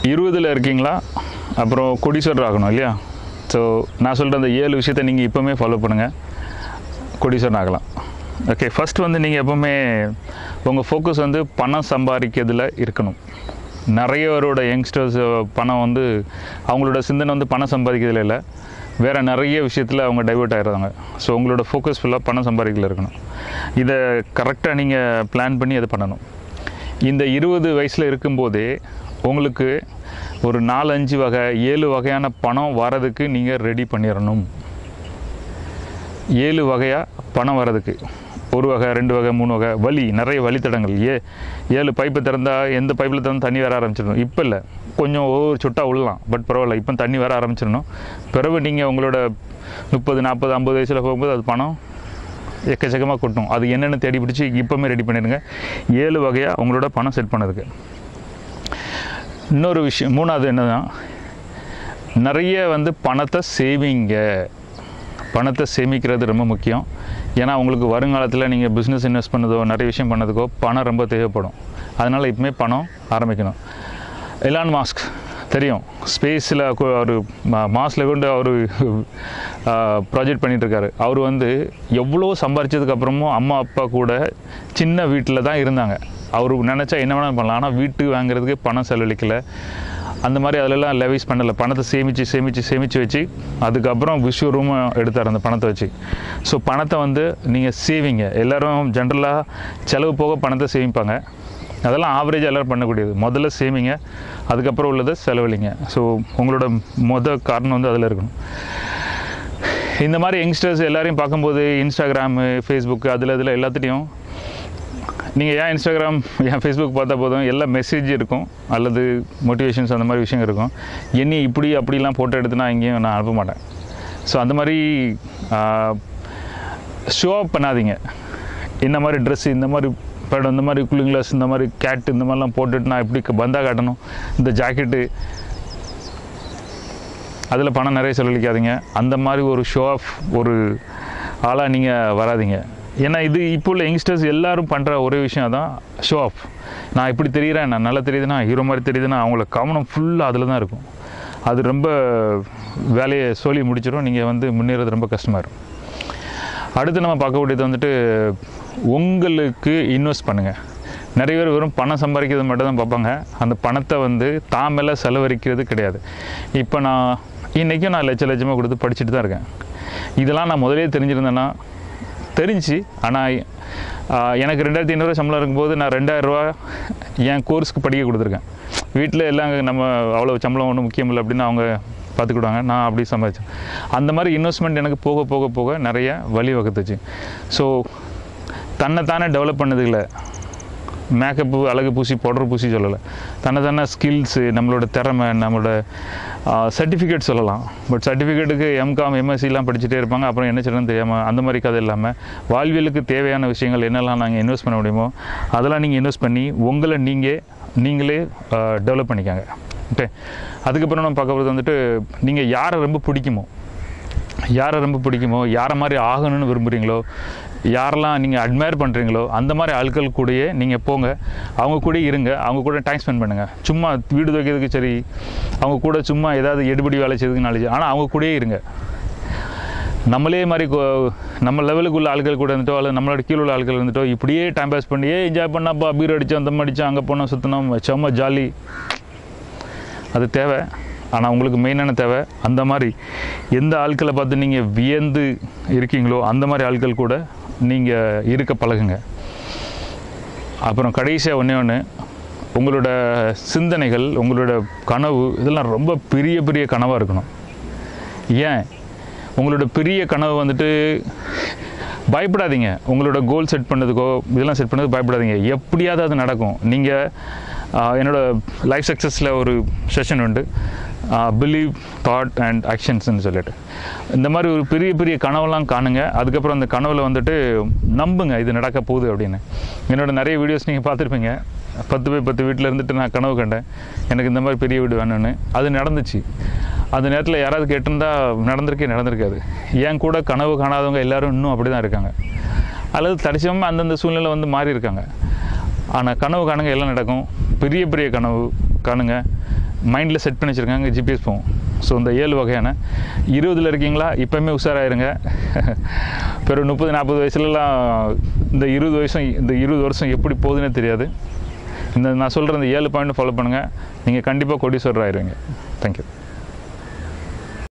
இருபதில் இருக்கீங்களா அப்புறம் கொடிசர் ஆகணும் இல்லையா ஸோ நான் சொல்கிற அந்த ஏழு விஷயத்தை நீங்கள் இப்போவுமே ஃபாலோ பண்ணுங்கள் கொடிசன் ஆகலாம் ஓகே ஃபர்ஸ்ட் வந்து நீங்கள் எப்போவுமே உங்கள் ஃபோக்கஸ் வந்து பணம் சம்பாதிக்கிறதுல இருக்கணும் நிறையவரோட யங்ஸ்டர்ஸ் பணம் வந்து அவங்களோட சிந்தனை வந்து பணம் சம்பாதிக்கிறதுல இல்லை வேறு நிறைய விஷயத்தில் அவங்க டைவர்ட் ஆகிடுறாங்க ஸோ உங்களோட ஃபோக்கஸ் ஃபுல்லாக பணம் சம்பாதிக்கல இருக்கணும் இதை கரெக்டாக நீங்கள் பிளான் பண்ணி அதை பண்ணணும் இந்த இருபது வயசில் இருக்கும்போதே உங்களுக்கு ஒரு நாலஞ்சு வகை ஏழு வகையான பணம் வரதுக்கு நீங்கள் ரெடி பண்ணிடணும் ஏழு வகையாக பணம் வரதுக்கு ஒரு வகை ரெண்டு வகை மூணு வகை வழி நிறைய வழித்தடங்கள் ஏ ஏழு பைப்பு திறந்தா எந்த பைப்பில் திறந்து தண்ணி வர ஆரம்பிச்சிடணும் இப்போ இல்லை கொஞ்சம் ஒவ்வொரு சொட்டா விடலாம் பட் பரவாயில்ல இப்போ தண்ணி வர ஆரம்பிச்சிடணும் பிறகு நீங்கள் உங்களோட முப்பது நாற்பது ஐம்பது வயசில் போகும்போது அது பணம் எக்கச்சக்கமாக கொட்டும் அது என்னென்னு தேடி பிடிச்சி இப்போவுமே ரெடி பண்ணிடுங்க ஏழு வகையாக உங்களோட பணம் செட் பண்ணதுக்கு இன்னொரு விஷயம் மூணாவது என்னன்னா நிறைய வந்து பணத்தை சேவிங்க பணத்தை சேமிக்கிறது ரொம்ப முக்கியம் ஏன்னா உங்களுக்கு வருங்காலத்தில் நீங்கள் பிஸ்னஸ் இன்வெஸ்ட் பண்ணதோ நிறைய விஷயம் பண்ணதுக்கோ பணம் ரொம்ப தேவைப்படும் அதனால் இப்போமே பணம் ஆரம்பிக்கணும் எலான் மாஸ்க் தெரியும் ஸ்பேஸில் அவர் மாஸில் கொண்டு அவர் ப்ராஜெக்ட் பண்ணிட்டு இருக்காரு அவர் வந்து எவ்வளோ சம்பாரிச்சதுக்கு அப்புறமும் அம்மா அப்பா கூட சின்ன வீட்டில் தான் இருந்தாங்க அவர் நினச்சா என்ன வேணாலும் பண்ணலாம் ஆனால் வீட்டு வாங்குறதுக்கு பணம் செலவழிக்கல அந்த மாதிரி அதிலெல்லாம் லெவைஸ் பண்ணலை பணத்தை சேமித்து சேமித்து சேமித்து வச்சு அதுக்கப்புறம் விஸ்வரூம் எடுத்தார் அந்த பணத்தை வச்சு ஸோ பணத்தை வந்து நீங்கள் சேவிங்க எல்லோரும் ஜென்ரலாக செலவு போக பணத்தை சேமிப்பாங்க அதெல்லாம் ஆவரேஜாக எல்லோரும் பண்ணக்கூடியது முதல்ல சேமிங்க அதுக்கப்புறம் உள்ளதை செலவழிங்க ஸோ உங்களோட மொத காரணம் வந்து அதில் இருக்கணும் இந்த மாதிரி யங்ஸ்டர்ஸ் எல்லாரையும் பார்க்கும்போது இன்ஸ்டாகிராமு ஃபேஸ்புக்கு அதில் இதில் எல்லாத்துலேயும் நீங்கள் ஏன் இன்ஸ்டாகிராம் ஏன் ஃபேஸ்புக் பார்த்தா போதும் எல்லா மெசேஜ் இருக்கும் அல்லது மோட்டிவேஷன்ஸ் அந்த மாதிரி விஷயங்கள் இருக்கும் என்னை இப்படி அப்படிலாம் ஃபோட்டோ எடுத்து நான் எங்கேயும் நான் அனுப்ப மாட்டேன் ஸோ அந்த மாதிரி ஷோ அப் பண்ணாதீங்க இந்த மாதிரி ட்ரெஸ் இந்த மாதிரி படம் இந்த மாதிரி கூலிங் கிளாஸ் இந்த மாதிரி கேட் இந்த மாதிரிலாம் போட்டுட்டு நான் இப்படி பந்தா காட்டணும் இந்த ஜாக்கெட்டு அதில் பணம் நிறைய செலவழிக்காதீங்க அந்த மாதிரி ஒரு ஷோ ஆஃப் ஒரு ஆளாக நீங்கள் வராதீங்க ஏன்னா இது இப்போ உள்ள யங்ஸ்டர்ஸ் எல்லாரும் பண்ணுற ஒரே விஷயம் தான் ஷோ ஆஃப் நான் இப்படி தெரியுறேன் நான் நல்லா தெரியுதுன்னா ஹீரோ மாதிரி தெரியுதுன்னா அவங்கள கவனம் ஃபுல்லாக அதில் தான் இருக்கும் அது ரொம்ப வேலையை சொல்லி முடிச்சிடும் நீங்கள் வந்து முன்னேறது ரொம்ப கஷ்டமாக இருக்கும் அடுத்து நம்ம பார்க்கக்கூடியது வந்துட்டு உங்களுக்கு இன்வெஸ்ட் பண்ணுங்கள் நிறைய பேர் வெறும் பணம் சம்பாதிக்கிறது மட்டும் தான் பார்ப்பாங்க அந்த பணத்தை வந்து தான் மேலே செலவழிக்கிறது கிடையாது இப்போ நான் இன்றைக்கும் நான் லட்ச லட்சமாக கொடுத்து படிச்சுட்டு தான் இருக்கேன் இதெல்லாம் நான் முதலே தெரிஞ்சிருந்தேன்னா தெரிஞ்சு ஆனால் எனக்கு ரெண்டாயிரத்தி ஐநூறுரூவா சம்பளம் இருக்கும்போது நான் ரெண்டாயிரரூவா என் கோர்ஸ்க்கு படிக்க கொடுத்துருக்கேன் வீட்டில் எல்லாம் நம்ம அவ்வளோ சம்பளம் ஒன்றும் முக்கியம் இல்லை அப்படின்னு அவங்க பார்த்துக்கிடுவாங்க நான் அப்படி சம்பாதிச்சேன் அந்த மாதிரி இன்வெஸ்ட்மெண்ட் எனக்கு போக போக போக நிறைய வழி வகுத்துச்சு ஸோ தன்னைத்தானே டெவலப் பண்ணதுல மேக்கப்பு அழகு பூசி பவுடர் பூசி சொல்லலை தன்னை தானே ஸ்கில்ஸு நம்மளோட திறமை நம்மளோட சர்டிஃபிகேட் சொல்லலாம் பட் சர்டிஃபிகேட்டுக்கு எம்காம் எம்எஸ்சிலாம் படிச்சுட்டே இருப்பாங்க அப்புறம் என்ன செய்யணும்னு தெரியாமல் அந்த மாதிரி கதை இல்லாமல் வாழ்வியலுக்கு தேவையான விஷயங்கள் என்னெல்லாம் நாங்கள் இன்வெஸ்ட் பண்ண முடியுமோ அதெல்லாம் நீங்கள் இன்வெஸ்ட் பண்ணி உங்களை நீங்கள் நீங்களே டெவலப் பண்ணிக்காங்க ஓகே அதுக்கப்புறம் நம்ம பார்க்க போகிறது வந்துட்டு நீங்கள் யாரை ரொம்ப பிடிக்குமோ யாரை ரொம்ப பிடிக்குமோ யாரை மாதிரி ஆகணும்னு விரும்புகிறீங்களோ யாரெல்லாம் நீங்கள் அட்மையர் பண்ணுறீங்களோ அந்த மாதிரி ஆட்கள் கூடயே நீங்கள் போங்க அவங்க கூட இருங்க அவங்க கூட டைம் ஸ்பெண்ட் பண்ணுங்கள் சும்மா வீடு துவைக்கிறதுக்கு சரி அவங்க கூட சும்மா ஏதாவது எடுபடி வேலை செய்யறதுக்கு நாலேஜ் ஆனால் அவங்க கூடயே இருங்க நம்மளே மாதிரி கொ- நம்ம லெவலுக்கு உள்ள ஆட்கள் கூட இருந்துட்டோ அல்லது நம்மளோட கீழே உள்ள ஆட்கள் இருந்துட்டோ இப்படியே டைம் பாஸ் பண்ணி ஏ என்ஜாய் பண்ணாப்பா பீர் அடித்தோம் அந்த அடித்தோம் அங்கே போனோம் சுற்றினோம் செம்ம ஜாலி அது தேவை ஆனால் உங்களுக்கு மெயினான தேவை அந்த மாதிரி எந்த ஆட்களை பார்த்து நீங்கள் வியந்து இருக்கீங்களோ அந்த மாதிரி ஆட்கள் கூட நீங்கள் இருக்க பழகுங்க அப்புறம் கடைசியாக ஒன்றே ஒன்று உங்களோட சிந்தனைகள் உங்களோட கனவு இதெல்லாம் ரொம்ப பெரிய பெரிய கனவாக இருக்கணும் ஏன் உங்களோட பெரிய கனவு வந்துட்டு பயப்படாதீங்க உங்களோட கோல் செட் பண்ணதுக்கோ இதெல்லாம் செட் பண்ணது பயப்படாதீங்க எப்படியாவது அது நடக்கும் நீங்கள் என்னோட லைஃப் சக்ஸஸில் ஒரு செஷன் உண்டு பிலீவ் தாட் அண்ட் ஆக்ஷன்ஸ்னு சொல்லிட்டு இந்த மாதிரி ஒரு பெரிய பெரிய கனவெல்லாம் காணுங்க அதுக்கப்புறம் அந்த கனவில் வந்துட்டு நம்புங்க இது நடக்க போகுது அப்படின்னு என்னோட நிறைய வீடியோஸ் நீங்கள் பார்த்துருப்பீங்க பத்து போய் பத்து வீட்டில் இருந்துட்டு நான் கனவு கண்டேன் எனக்கு இந்த மாதிரி பெரிய வீடு வேணும்னு அது நடந்துச்சு அந்த நேரத்தில் யாராவது கேட்டிருந்தா நடந்திருக்கே நடந்திருக்காது என் கூட கனவு காணாதவங்க எல்லாரும் இன்னும் அப்படி தான் இருக்காங்க அல்லது தரிசனமாக அந்தந்த சூழ்நிலை வந்து மாறி இருக்காங்க ஆனால் கனவு காணுங்க எல்லாம் நடக்கும் பெரிய பெரிய கனவு காணுங்க மைண்டில் செட் பண்ணி வச்சுருக்காங்க ஜிபிஎஸ் போகும் ஸோ இந்த ஏழு வகையான இருபதில் இருக்கீங்களா இப்போயுமே உஷாராயிருங்க பிறகு முப்பது நாற்பது வயசுலலாம் இந்த இருபது வயசும் இந்த இருபது வருஷம் எப்படி போகுதுன்னே தெரியாது இந்த நான் சொல்கிற இந்த ஏழு பாயிண்ட் ஃபாலோ பண்ணுங்கள் நீங்கள் கண்டிப்பாக கொடிசோர் ஆயிருவீங்க தேங்க்யூ